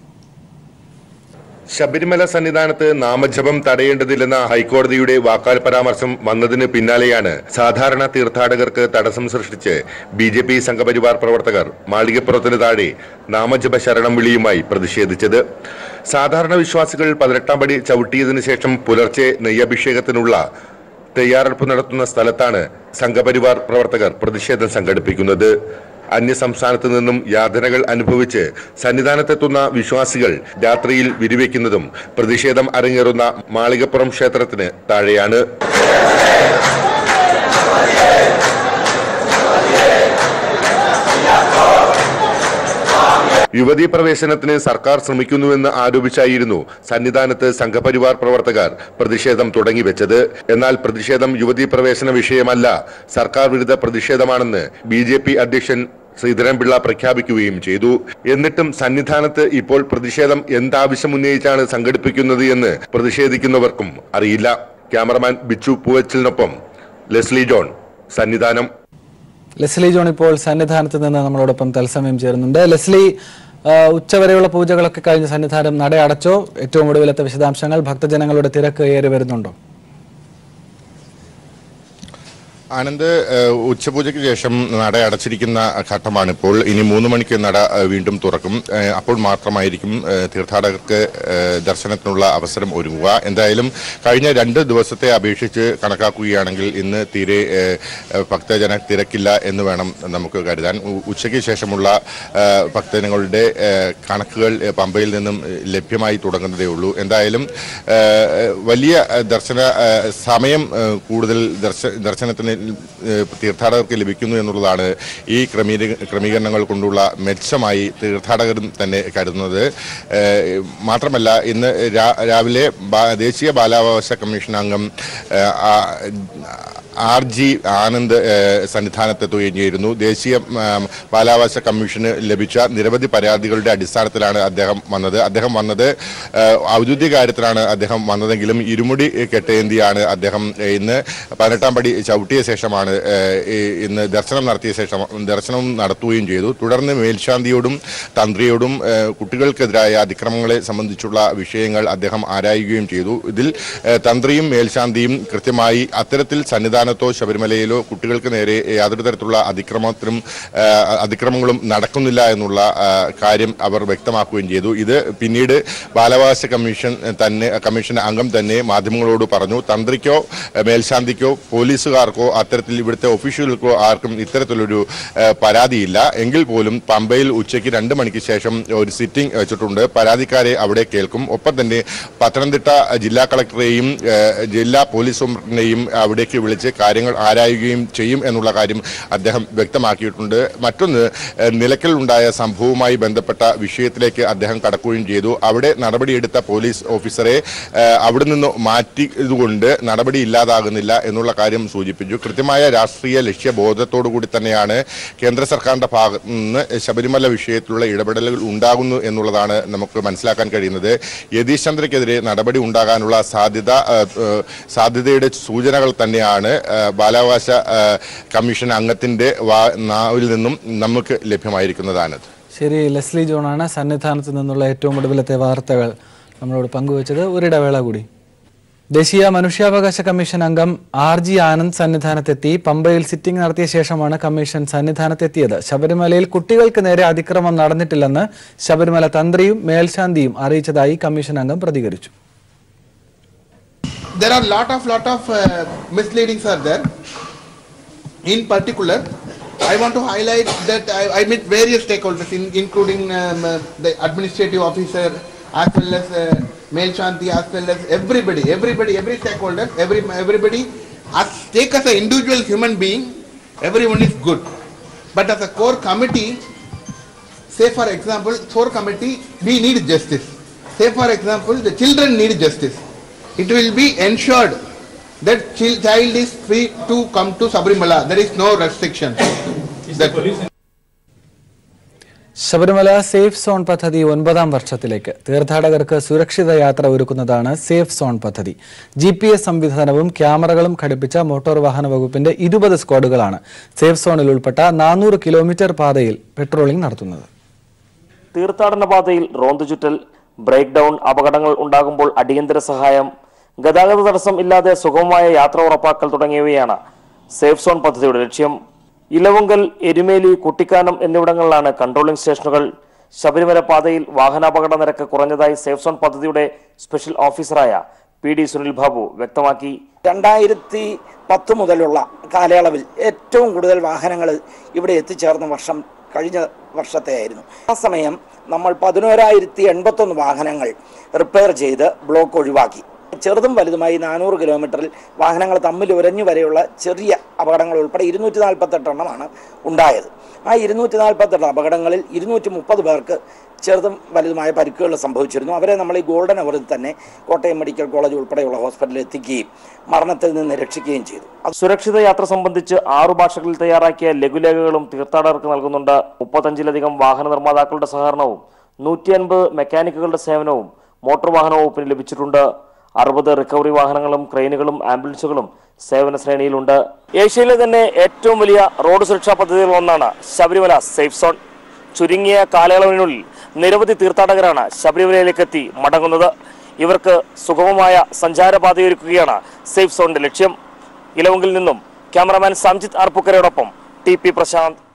ശബരിമല സന്നിധാനത്ത് നാമജപം തടയേണ്ടതില്ലെന്ന ഹൈക്കോടതിയുടെ വാക്കാൽ പരാമർശം വന്നതിന് പിന്നാലെയാണ് സാധാരണ തീർത്ഥാടകർക്ക് തടസ്സം സൃഷ്ടിച്ച് ബി ജെ പി സംഘപരിവാർ പ്രവർത്തകർ മാളികപ്പുറത്തിന് താഴെ നാമജപ ശരണം വിളിയുമായി പ്രതിഷേധിച്ചത് സാധാരണ വിശ്വാസികൾ പതിനെട്ടാം പടി ചവിട്ടിയതിനു ശേഷം പുലർച്ചെ നെയ്യഭിഷേകത്തിനുള്ള തയ്യാറെടുപ്പ് നടത്തുന്ന സ്ഥലത്താണ് സംഘപരിവാർ പ്രവർത്തകർ പ്രതിഷേധം സംഘടിപ്പിക്കുന്നത് അന്യസംസ്ഥാനത്ത് നിന്നും യാതനകൾ അനുഭവിച്ച് സന്നിധാനത്തെത്തുന്ന വിശ്വാസികൾ രാത്രിയിൽ വിരിവെക്കുന്നതും പ്രതിഷേധം അരങ്ങേറുന്ന മാളികപ്പുറം ക്ഷേത്രത്തിന് താഴെയാണ് യുവതീ പ്രവേശനത്തിന് സർക്കാർ ശ്രമിക്കുന്നുവെന്ന് ആരോപിച്ചായിരുന്നു സന്നിധാനത്ത് സംഘപരിവാർ പ്രവർത്തകർ പ്രതിഷേധം തുടങ്ങിവെച്ചത് എന്നാൽ പ്രതിഷേധം യുവതീ പ്രവേശന വിഷയമല്ല സർക്കാർ വിരുദ്ധ പ്രതിഷേധമാണെന്ന് ബി ജെ പി അധ്യക്ഷൻ ശ്രീധരൻപിള്ള പ്രഖ്യാപിക്കുകയും ചെയ്തു എന്നിട്ടും സന്നിധാനത്ത് ഇപ്പോൾ പ്രതിഷേധം എന്താവശ്യം ഉന്നയിച്ചാണ് സംഘടിപ്പിക്കുന്നത് എന്ന് പ്രതിഷേധിക്കുന്നവർക്കും അറിയില്ല ക്യാമറമാൻ ബിച്ചു പൂവച്ചിലിനൊപ്പം ലെസ്ലി ജോൺ സന്നിധാനം ലെസ്ലി ജോൺ ഇപ്പോൾ സന്നിധാനത്ത് നിന്ന് നമ്മളോടൊപ്പം തത്സമയം ചേരുന്നുണ്ട് ലെസ്ലി ആ, ഉച്ചവരെയുള്ള പൂജകളൊക്കെ കഴിഞ്ഞ് സന്നിധാനം നട അടച്ചോ ഏറ്റവും ഒടുവിലത്തെ വിശദാംശങ്ങൾ ഭക്തജനങ്ങളുടെ തിരക്ക് ഏറി വരുന്നുണ്ടോ ആനന്ദ് ഏഹ്, ഉച്ചപൂജയ്ക്ക് ശേഷം നട അടച്ചിരിക്കുന്ന ഘട്ടമാണിപ്പോൾ ഇനി മൂന്ന് മണിക്ക് നട ഏഹ്, വീണ്ടും തുറക്കും ഏഹ്, അപ്പോൾ മാത്രമായിരിക്കും ഏഹ്, തീർത്ഥാടകർക്ക് ഏഹ്, ദർശനത്തിനുള്ള അവസരം ഒരുങ്ങുക എന്തായാലും കഴിഞ്ഞ രണ്ട് ദിവസത്തെ അപേക്ഷിച്ച് കണക്കാക്കുകയാണെങ്കിൽ ഇന്ന് തീരെ ഏഹ്, ഏഹ്, ഭക്തജന തിരക്കില്ല എന്ന് വേണം നമുക്ക് കരുതാൻ ഉ- ഉച്ചയ്ക്ക് ശേഷമുള്ള ഏഹ്, ഭക്തജനങ്ങളുടെ ഏഹ്, കണക്കുകൾ ഏഹ്, പമ്പയിൽ നിന്നും ഏഹ്, ലഭ്യമായി തുടങ്ങുന്നതേ ഉള്ളൂ എന്തായാലും ഏഹ്, വലിയ ഏഹ്, ദർശന ഏഹ്, സമയം ഏഹ്, കൂടുതൽ ദർശ ദർശനത്തിന് ഏഹ്, തീർത്ഥാടകർക്ക് ലഭിക്കുന്നു എന്നുള്ളതാണ് ഈ ക്രമീക ക്രമീകരണങ്ങൾ കൊണ്ടുള്ള മെച്ചമായി തീർത്ഥാടകരും തന്നെ കരുതുന്നത് ഏഹ്, മാത്രമല്ല ഇന്ന് രാ- രാവിലെ ബാ- ദേശീയ ബാലാവകാശ കമ്മീഷൻ അംഗം ഏഹ്, ആ- ആർ ജി ആനന്ദ് ഏഹ്, സന്നിധാനത്തെത്തുകയും ചെയ്തിരുന്നു ദേശീയ ഉം, ബാലാവകാശ കമ്മീഷന് ലഭിച്ച നിരവധി പരാതികളുടെ അടിസ്ഥാനത്തിലാണ് അദ്ദേഹം വന്നത് അദ്ദേഹം വന്നത് ഏഹ്, ഔദ്യോഗിക കാര്യത്തിലാണ് അദ്ദേഹം വന്നതെങ്കിലും ഇരുമുടി കെട്ടേന്തിയാണ് അദ്ദേഹം ഏഹ്, ഇന്ന് പതിനെട്ടാം പടി ചവിട്ടിയ ശേഷമാണ് ഏഹ്, ഈ- ഇന്ന് ദർശനം നടത്തിയ ശേഷം ദർശനം നടത്തുകയും ചെയ്തു തുടർന്ന് മേൽശാന്തിയോടും തന്ത്രിയോടും ഏഹ്, കുട്ടികൾക്കെതിരായ അതിക്രമങ്ങളെ സംബന്ധിച്ചുള്ള വിഷയങ്ങൾ അദ്ദേഹം ആരായുകയും ചെയ്തു ഇതിൽ ഏഹ്, തന്ത്രിയും മേൽശാന്തിയും കൃത്യമായി അത്തരത്തിൽ സന്നിധാനത്തോ ശബരിമലയിലോ കുട്ടികൾക്ക് നേരെ യാതൊരു തരത്തിലുള്ള അതിക്രമത്തിനും ഏഹ്, അതിക്രമങ്ങളും നടക്കുന്നില്ല എന്നുള്ള ഏഹ്, കാര്യം അവർ വ്യക്തമാക്കുകയും ചെയ്തു ഇത് പിന്നീട് ബാലാവകാശ കമ്മീഷൻ തന്നെ കമ്മീഷൻ അംഗം തന്നെ മാധ്യമങ്ങളോട് പറഞ്ഞു തന്ത്രിക്കോ ഏഹ്, മേൽശാന്തിക്കോ പോലീസുകാർക്കോ അത്തരത്തിൽ ഇവിടുത്തെ ഒഫീഷ്യലുകൾക്കോ ആർക്കും ഇത്തരത്തിലൊരു ഏഹ്, പരാതിയില്ല എങ്കിൽ പോലും പമ്പയിൽ ഉച്ചയ്ക്ക് രണ്ട് മണിക്ക് ശേഷം ഒരു സിറ്റിംഗ് വെച്ചിട്ടുണ്ട് പരാതിക്കാരെ അവിടെ കേൾക്കും ഒപ്പം തന്നെ പത്തനംതിട്ട ജില്ലാ കളക്ടറെയും ഏഹ്, ജില്ലാ പോലീസ് സൂപ്രണ്ടിനെയും അവിടേക്ക് വിളിച്ച് കാര്യങ്ങൾ ആരായുകയും ചെയ്യും എന്നുള്ള കാര്യം അദ്ദേഹം വ്യക്തമാക്കിയിട്ടുണ്ട് മറ്റൊന്ന് ഏഹ്, നിലയ്ക്കൽ ഉണ്ടായ സംഭവവുമായി ബന്ധപ്പെട്ട വിഷയത്തിലേക്ക് അദ്ദേഹം കടക്കുകയും ചെയ്തു അവിടെ നടപടിയെടുത്ത പോലീസ് ഓഫീസറെ ഏഹ്, അവിടെ നിന്ന് മാറ്റിയതുകൊണ്ട് നടപടി ഇല്ലാതാകുന്നില്ല എന്നുള്ള കാര്യം സൂചിപ്പിച്ചു കൃത്യമായ രാഷ്ട്രീയ ലക്ഷ്യബോധത്തോടു കൂടി തന്നെയാണ് കേന്ദ്ര സർക്കാരിന്റെ ഭാഗത്ത് നിന്ന് ശബരിമല വിഷയത്തിലുള്ള ഇടപെടലുകൾ ഉണ്ടാകുന്നു എന്നുള്ളതാണ് നമുക്ക് മനസ്സിലാക്കാൻ കഴിയുന്നത് യതീഷ് ചന്ദ്രയ്ക്കെതിരെ നടപടി ഉണ്ടാകാനുള്ള സാധ്യത ഏഹ്, ഏഹ്, സാധ്യതയുടെ സൂചനകൾ തന്നെയാണ് ഏഹ്, ബാലാവകാശ ഏഹ്, കമ്മീഷൻ അംഗത്തിന്റെ വാ- നാവിൽ നിന്നും നമുക്ക് ലഭ്യമായിരിക്കുന്നതാണ് ശരി ലെസ്ലി ജോണാണ് സന്നിധാനത്ത് നിന്നുള്ള ഏറ്റവും ഒടുവിലത്തെ വാർത്തകൾ നമ്മളോട് പങ്കുവച്ചത് ഒരിടവേള കൂടി ദേശീയ മനുഷ്യാവകാശ കമ്മീഷൻ അംഗം ആർ ജി ആനന്ദ് സന്നിധാനത്തെത്തി പമ്പയിൽ സിറ്റിംഗ് നടത്തിയ ശേഷമാണ് കമ്മീഷൻ സന്നിധാനത്തെത്തിയത് ശബരിമലയിൽ കുട്ടികൾക്ക് നേരെ അതിക്രമം നടന്നിട്ടില്ലെന്ന് ശബരിമല തന്ത്രിയും മേൽശാന്തിയും അറിയിച്ചതായി കമ്മീഷൻ അംഗം പ്രതികരിച്ചു there are lot of lot of uh, misleadings are there in particular i want to highlight that i, I met various stakeholders in, including um, uh, the administrative officer as well as uh, mail shanti as well as everybody everybody every stakeholder every everybody as take as an individual human being everyone is good but as a core committee say for example core committee we need justice say for example the children need justice it will be ensured that chil- child is free to come to Sabrimala. There is no restriction. That- Sabarimala safe zone പദ്ധതി ഒൻപതാം വർഷത്തിലേക്ക് തീർത്ഥാടകർക്ക് സുരക്ഷിത യാത്ര ഒരുക്കുന്നതാണ് safe zone പദ്ധതി G P S സംവിധാനവും ക്യാമറകളും ഘടിപ്പിച്ച മോട്ടോർ വാഹന വകുപ്പിന്റെ ഇരുപത് സ്ക്വാഡുകളാണ് സേഫ് സോണിൽ ഉൾപ്പെട്ട നാനൂറ് കിലോമീറ്റർ പാതയിൽ പെട്രോളിംഗ് നടത്തുന്നത് തീർത്ഥാടന പാതയിൽ റോന്തു ചുറ്റൽ ബ്രേക്ക് ഡൌൺ അപകടങ്ങൾ ഉണ്ടാകുമ്പോൾ അടിയന്തര സഹായം ഗതാഗത തടസ്സം ഇല്ലാതെ സുഗമമായ യാത്ര ഉറപ്പാക്കൽ തുടങ്ങിയവയാണ് സേഫ് സോൺ പദ്ധതിയുടെ ലക്ഷ്യം ഇലവുങ്കൽ എരുമേലി കുട്ടിക്കാനം എന്നിവിടങ്ങളിലാണ് കൺട്രോളിംഗ് സ്റ്റേഷനുകൾ ശബരിമല പാതയിൽ വാഹനാപകട നിരക്ക് കുറഞ്ഞതായി സേഫ് സോൺ പദ്ധതിയുടെ സ്പെഷ്യൽ ഓഫീസറായ പി ഡി സുനിൽ ബാബു വ്യക്തമാക്കി രണ്ടായിരത്തി പത്ത് മുതലുള്ള കാലയളവിൽ ഏറ്റവും കൂടുതൽ വാഹനങ്ങൾ ഇവിടെ എത്തിച്ചേർന്ന വർഷം കഴിഞ്ഞ വർഷത്തെ ആയിരുന്നു ആ സമയം നമ്മൾ പതിനോരായിരത്തി എൺപത്തൊന്ന് വാഹനങ്ങൾ റിപ്പയർ ചെയ്ത് ബ്ലോക്ക് ഒഴിവാക്കി ചെറുതും വലുതുമായി നാനൂറ് കിലോമീറ്ററിൽ വാഹനങ്ങൾ തമ്മിൽ ഉരഞ്ഞു വരെയുള്ള ചെറിയ അപകടങ്ങൾ ഉൾപ്പെടെ ഇരുന്നൂറ്റി നാൽപ്പത്തെട്ട് എണ്ണമാണ് ഉണ്ടായത് ആ ഇരുന്നൂറ്റി നാൽപ്പത്തെട്ട് അപകടങ്ങളിൽ ഇരുന്നൂറ്റി മുപ്പത് പേർക്ക് ചെറുതും വലുതുമായ പരിക്കുകൾ സംഭവിച്ചിരുന്നു അവരെ നമ്മൾ ഈ ഗോൾഡൻ അവറിൽ തന്നെ കോട്ടയം മെഡിക്കൽ കോളേജ് ഉൾപ്പെടെയുള്ള ഹോസ്പിറ്റലിൽ എത്തിക്കുകയും മരണത്തിൽ നിന്ന് രക്ഷിക്കുകയും ചെയ്തു സുരക്ഷിത യാത്ര സംബന്ധിച്ച് ആറു ഭാഷകളിൽ തയ്യാറാക്കിയ ലഘുലേഖകളും തീർത്ഥാടകർക്ക് നൽകുന്നുണ്ട് മുപ്പത്തഞ്ചിലധികം വാഹന നിർമ്മാതാക്കളുടെ സഹകരണവും നൂറ്റി അൻപത് മെക്കാനിക്കുകളുടെ സേവനവും മോട്ടോർ വാഹന വകുപ്പിന് ലഭിച്ചിട്ടുണ്ട് അറുപത് റിക്കവറി വാഹനങ്ങളും ക്രെയിനുകളും ആംബുലൻസുകളും സേവന ശ്രേണിയിലുണ്ട് ഏഷ്യയിലെ തന്നെ ഏറ്റവും വലിയ റോഡ് സുരക്ഷാ പദ്ധതികളിൽ ഒന്നാണ് ശബരിമല സേഫ് സോൺ ചുരുങ്ങിയ കാലയളവിനുള്ളിൽ നിരവധി തീർത്ഥാടകരാണ് ശബരിമലയിലേക്കെത്തി മടങ്ങുന്നത് ഇവർക്ക് സുഗമമായ സഞ്ചാരപാതയൊരുക്കുകയാണ് സേഫ് സോണിന്റെ ലക്ഷ്യം ഇലവുങ്കിൽ നിന്നും ക്യാമറമാൻ സംജിത് ആർപ്പുക്കരയോടൊപ്പം ടി പി പ്രശാന്ത്